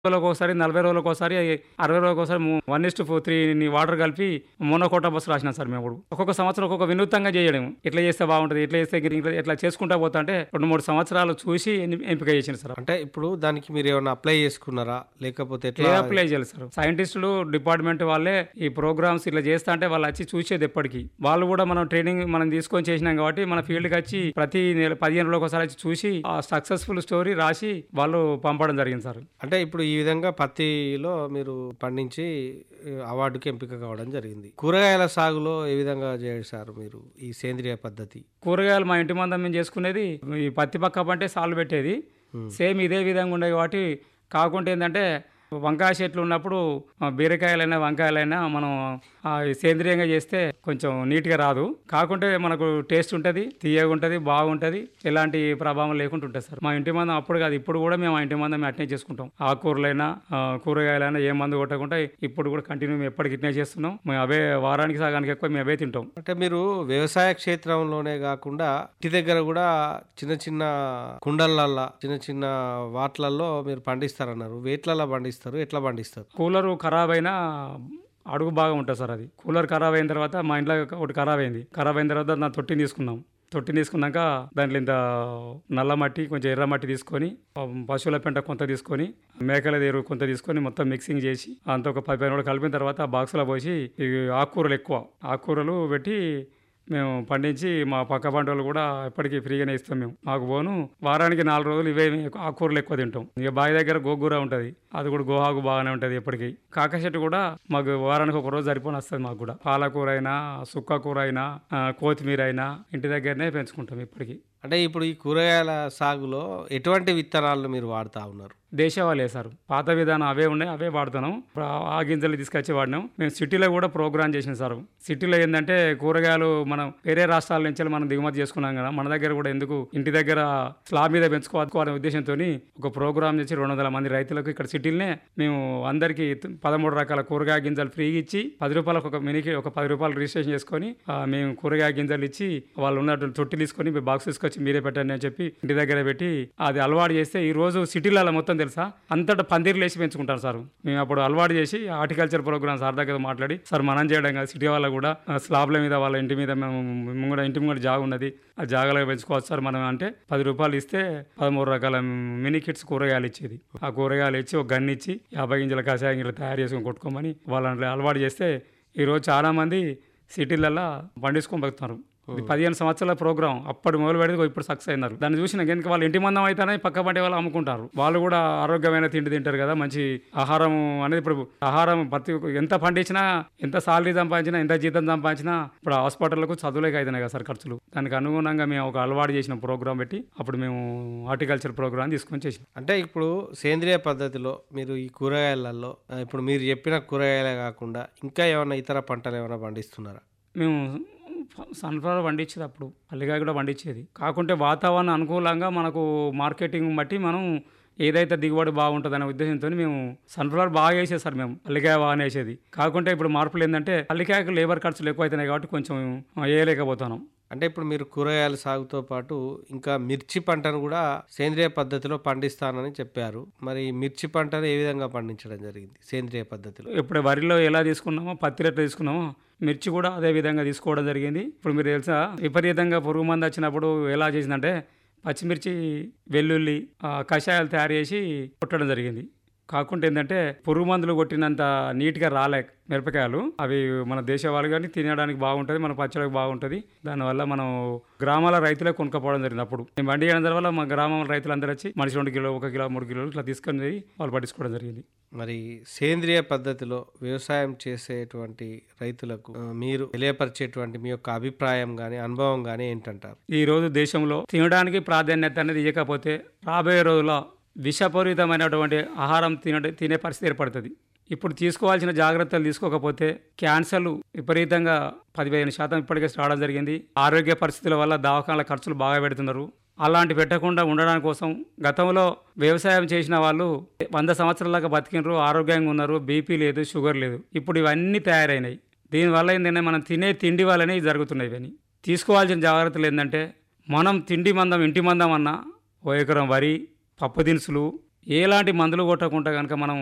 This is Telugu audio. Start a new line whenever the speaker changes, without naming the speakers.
రోజులకు ఒకసారి నలభై రోజులకు ఒకసారి అరవై రోజులకు ఒకసారి వన్ ఇస్ట్ త్రీ వాటర్ కలిపి మోనోకోటా బస్ రాసినాం సార్ మేము ఇప్పుడు ఒక్కొక్క సంవత్సరం ఒక్కొక్క వినూత్నంగా చేయడం ఇట్లా చేస్తే బాగుంటుంది ఇట్లా చేస్తే ఇట్లా ఇట్లా చేసుకుంటా పోతా అంటే రెండు మూడు సంవత్సరాలు చూసి ఎన్ని- ఎంపిక చేసింది సార్
అంటే ఇప్పుడు దానికి మీరు ఏమైనా అప్లై చేసుకున్నారా లేకపోతే
ఏ
ఎట్లా
అప్లై చేయాలి సార్ సైంటిస్టులు డిపార్ట్మెంట్ వాళ్ళే ఈ ప్రోగ్రామ్స్ ఇట్లా చేస్తా అంటే వాళ్ళు వచ్చి చూసేది ఎప్పటికీ వాళ్ళు కూడా మనం ట్రైనింగ్ మనం తీసుకొని చేసినాం కాబట్టి మన ఫీల్డ్కి వచ్చి ప్రతి నెల పదిహేను రోజులకు ఒకసారి వచ్చి చూసి ఆ సక్సెస్ఫుల్ స్టోరీ రాసి వాళ్ళు పంపడం జరిగింది సార్
అంటే ఇప్పుడు ఈ విధంగా పత్తిలో మీరు పండించి ఆ, అవార్డుకి ఎంపిక కావడం జరిగింది కూరగాయల సాగులో ఏ విధంగా చేశారు మీరు ఈ సేంద్రియ పద్ధతి
కూరగాయలు మా ఇంటి మందం మేము చేసుకునేది ఈ పత్తి పక్క పంటే సాలు పెట్టేది సేమ్ ఇదే విధంగా ఉండేవి కాబట్టి కాకుండా ఏంటంటే వంకాయ చెట్లు ఉన్నప్పుడు ఆ, బీరకాయలైనా వంకాయలైనా మనం ఆ, ఈ సేంద్రియంగా చేస్తే కొంచెం నీట్గా రాదు కాకుంటే మనకు టేస్ట్ ఉంటుంది తీయగా ఉంటుంది బాగుంటుంది ఎలాంటి ప్రభావం లేకుండా ఉంటుంది సార్ మా ఇంటి మందం అప్పుడు కాదు ఇప్పుడు కూడా మేము మా ఇంటి మందం అట్నే చేసుకుంటాం ఆకుకూరలైనా ఆ, కూరగాయలైనా ఏ మందు కొట్టకుండా ఇప్పుడు కూడా కంటిన్యూ మేము ఎప్పటికి ఇట్నే చేస్తున్నాం మేము అవే వారానికి సగానికి ఎక్కువ మేము అవే తింటాం
అంటే మీరు వ్యవసాయ క్షేత్రంలోనే కాకుండా ఇంటి దగ్గర కూడా చిన్న చిన్న కుండలల్లో చిన్న చిన్న వాట్లల్లో మీరు పండిస్తారన్నారు వేట్లలో పండిస్తారు ఎట్లా పండిస్తారు
కూలరు ఖరాబ్ అయినా అడుగు బాగా ఉంటుంది సార్ అది కూలర్ ఖరాబ్ అయిన తర్వాత మా ఇంట్లో ఒకటి ఖరాబ్ అయింది ఖరాబ్ అయిన తర్వాత నా తొట్టిని తీసుకున్నాం తొట్టిని తీసుకున్నాక దాంట్లో ఇంత నల్ల మట్టి కొంచెం ఎర్ర మట్టి తీసుకొని ఆ పశువుల పెంట కొంత తీసుకొని మేకల ఎరువు కొంత తీసుకొని మొత్తం మిక్సింగ్ చేసి అంత ఒక పది పదిహేను రోజులు కలిపిన తర్వాత ఆ బాక్స్లో పోసి ఈ ఆకుకూరలు ఎక్కువ ఆకుకూరలు పెట్టి మేము పండించి మా పక్క పంటలు కూడా ఎప్పటికీ ఫ్రీగానే ఇస్తాం మేము మాకు పోను వారానికి నాలుగు రోజులు ఇవే మేము ఆకుకూరలు ఎక్కువ తింటాం ఇక బావి దగ్గర గోగూర ఉంటుంది అది కూడా గోహాకు బాగానే ఉంటుంది ఎప్పటికీ కాక చెట్టు కూడా మాకు వారానికి ఒక రోజు సరిపోని వస్తుంది మాకు కూడా పాలకూర అయినా సుక్క కూర అయినా ఆ, కొత్తిమీర అయినా ఇంటి దగ్గరనే పెంచుకుంటాం ఇప్పటికీ
అంటే ఇప్పుడు ఈ కూరగాయల సాగులో ఎటువంటి విత్తనాలను మీరు వాడుతా ఉన్నారు
దేశవాళీ వేశారు పాత విధానం అవే ఉన్నాయి అవే వాడుతున్నాం ఇప్పుడు ఆ- ఆ గింజలు తీసుకొచ్చి వాడినాం మేము సిటీలో కూడా ప్రోగ్రామ్ చేసిన సార్ సిటీలో ఏంటంటే కూరగాయలు మనం వేరే రాష్ట్రాల నుంచి మనం దిగుమతి చేసుకున్నాం కదా మన దగ్గర కూడా ఎందుకు ఇంటి దగ్గర స్లాబ్ మీద పెంచుకోవాలనే ఉద్దేశంతో ఒక ప్రోగ్రామ్ చేసి రెండు వందల మంది రైతులకు ఇక్కడ సిటీలనే మేము అందరికీ త- పదమూడు రకాల కూరగాయ గింజలు ఫ్రీగా ఇచ్చి పది రూపాయలకు ఒక మినికి ఒక పది రూపాయలు రిజిస్ట్రేషన్ చేసుకొని ఆ, మేము కూరగాయ గింజలు ఇచ్చి వాళ్ళు ఉన్నటువంటి తొట్టి తీసుకొని మీ బాక్స్ తీసుకొచ్చి మీరే పెట్టండి అని చెప్పి ఇంటి దగ్గర పెట్టి అది అలవాటు చేస్తే ఈ రోజు సిటీలలో మొత్తం తెలుసా అంతటా పందిర్లు వేసి పెంచుకుంటారు సార్ మేము అప్పుడు అలవాటు చేసి హార్టికల్చర్ ప్రోగ్రామ్ సార్ దగ్గర మాట్లాడి సార్ మనం చేయడం కాదు సిటీ వాళ్ళ కూడా ఆ, స్లాబ్ల మీద వాళ్ళ ఇంటి మీద మేము మేము కూడా ఇంటి కూడా జాగ ఉన్నది ఆ జాగలో పెంచుకోవచ్చు సార్ మనం అంటే పది రూపాయలు ఇస్తే పదమూడు రకాల మినీ కిట్స్ కూరగాయలు ఇచ్చేది ఆ కూరగాయలు ఇచ్చి ఒక గన్ ఇచ్చి యాభై గింజల కషాయం గింజలు తయారు చేసుకొని కొట్టుకోమని వాళ్ళని అలవాటు చేస్తే ఈరోజు చాలా మంది సిటీలలో పండించుకొని బతుకుతున్నారు ఇది పదిహేను సంవత్సరాల ప్రోగ్రామ్ అప్పటి మొదలు పెడితే ఇప్పుడు సక్సెస్ అయినారు దాన్ని చూసిన ఎందుకు వాళ్ళు ఇంటి మందం అయితేనే పక్క పంటే వాళ్ళు అమ్ముకుంటారు వాళ్ళు కూడా ఆరోగ్యమైన తిండి తింటారు కదా మంచి ఆహారం అనేది ఇప్పుడు ఆహారం ప్రతి ఒక్క- ఎంత పండించినా ఎంత సాలరీ సంపాదించినా ఎంత జీతం సంపాదించినా ఇప్పుడు హాస్పిటల్కు చదువులేక అవుతున్నాయి కదా సార్ ఖర్చులు దానికి అనుగుణంగా మేము ఒక అలవాటు చేసిన ప్రోగ్రామ్ పెట్టి అప్పుడు మేము హార్టికల్చర్ ప్రోగ్రామ్ తీసుకొని చేసినాం
అంటే ఇప్పుడు సేంద్రియ పద్ధతిలో మీరు ఈ కూరగాయలలో ఆ, ఇప్పుడు మీరు చెప్పిన కూరగాయలే కాకుండా ఇంకా ఏమైనా ఇతర పంటలు ఏమైనా పండిస్తున్నారా
మేము సన్ఫ్లవర్ పండించేది అప్పుడు పల్లికాయ కూడా పండించేది కాకుంటే వాతావరణం అనుకూలంగా మనకు మార్కెటింగ్ బట్టి మనం ఏదైతే దిగుబడి బాగుంటుంది అనే ఉద్దేశంతో మేము సన్ఫ్లవర్ బాగా వేసేది సార్ మేము పల్లికాయ బాగా వేసేది కాకుంటే ఇప్పుడు మార్పులు ఏంటంటే పల్లికాయకు లేబర్ ఖర్చులు ఎక్కువ అవుతున్నాయి కాబట్టి కొంచెం వేయలేకపోతున్నాం
అంటే ఇప్పుడు మీరు కూరగాయల సాగుతో పాటు ఇంకా మిర్చి పంటను కూడా సేంద్రియ పద్ధతిలో పండిస్తానని చెప్పారు మరి మిర్చి పంటను ఏ విధంగా పండించడం జరిగింది సేంద్రియ పద్ధతిలో
ఇప్పుడు వరిలో ఎలా తీసుకున్నామో పత్తి ఎట్లా తీసుకున్నామో మిర్చి కూడా అదే విధంగా తీసుకోవడం జరిగింది ఇప్పుడు మీరు తెలుసా విపరీతంగా పురుగు మంది వచ్చినప్పుడు ఎలా చేసిందంటే పచ్చిమిర్చి వెల్లుల్లి ఆ, కషాయాలు తయారు చేసి కొట్టడం జరిగింది కాకుండా ఏంటంటే పురుగు మందులు కొట్టినంత నీట్గా రాలే మిరపకాయలు అవి మన దేశవాళీ కానీ తినడానికి బాగుంటుంది మన పచ్చడికి బాగుంటుంది దానివల్ల మనం గ్రామాల రైతులే కొనుక్కోపోవడం జరిగింది అప్పుడు మేము బండి చేయడం వల్ల మా గ్రామాల రైతులందరూ వచ్చి మనిషి రెండు కిలో ఒక కిలో మూడు కిలోలు ఇట్లా తీసుకొని పోయి వాళ్ళు పట్టించుకోవడం జరిగింది
మరి సేంద్రియ పద్ధతిలో వ్యవసాయం చేసేటువంటి రైతులకు ఆ, మీరు తెలియపరిచేటువంటి మీ యొక్క అభిప్రాయం కానీ అనుభవం కానీ ఏంటంటారు
ఈ రోజు దేశంలో తినడానికి ప్రాధాన్యత అనేది ఇవ్వకపోతే రాబోయే రోజుల్లో విషపూరితమైనటువంటి ఆహారం తిన తినే పరిస్థితి ఏర్పడుతుంది ఇప్పుడు తీసుకోవాల్సిన జాగ్రత్తలు తీసుకోకపోతే క్యాన్సర్లు విపరీతంగా పదిహేను శాతం ఇప్పటికే రావడం జరిగింది ఆరోగ్య పరిస్థితుల వల్ల దవాఖానాల ఖర్చులు బాగా పెడుతున్నారు అలాంటి పెట్టకుండా ఉండడానికి కోసం గతంలో వ్యవసాయం చేసిన వాళ్ళు వంద సంవత్సరాల దాకా బతికినరు ఆరోగ్యంగా ఉన్నారు బీపీ లేదు షుగర్ లేదు ఇప్పుడు ఇవన్నీ తయారైనాయి దీనివల్ల ఏంటంటే మనం తినే తిండి వల్లనే ఇవి జరుగుతున్నాయి ఇవన్నీ తీసుకోవాల్సిన జాగ్రత్తలు ఏంటంటే మనం తిండి మందం ఇంటి మందం అన్నా ఓ ఎకరం వరి పప్పు దినుసులు ఎలాంటి మందులు కొట్టకుండా కనుక మనం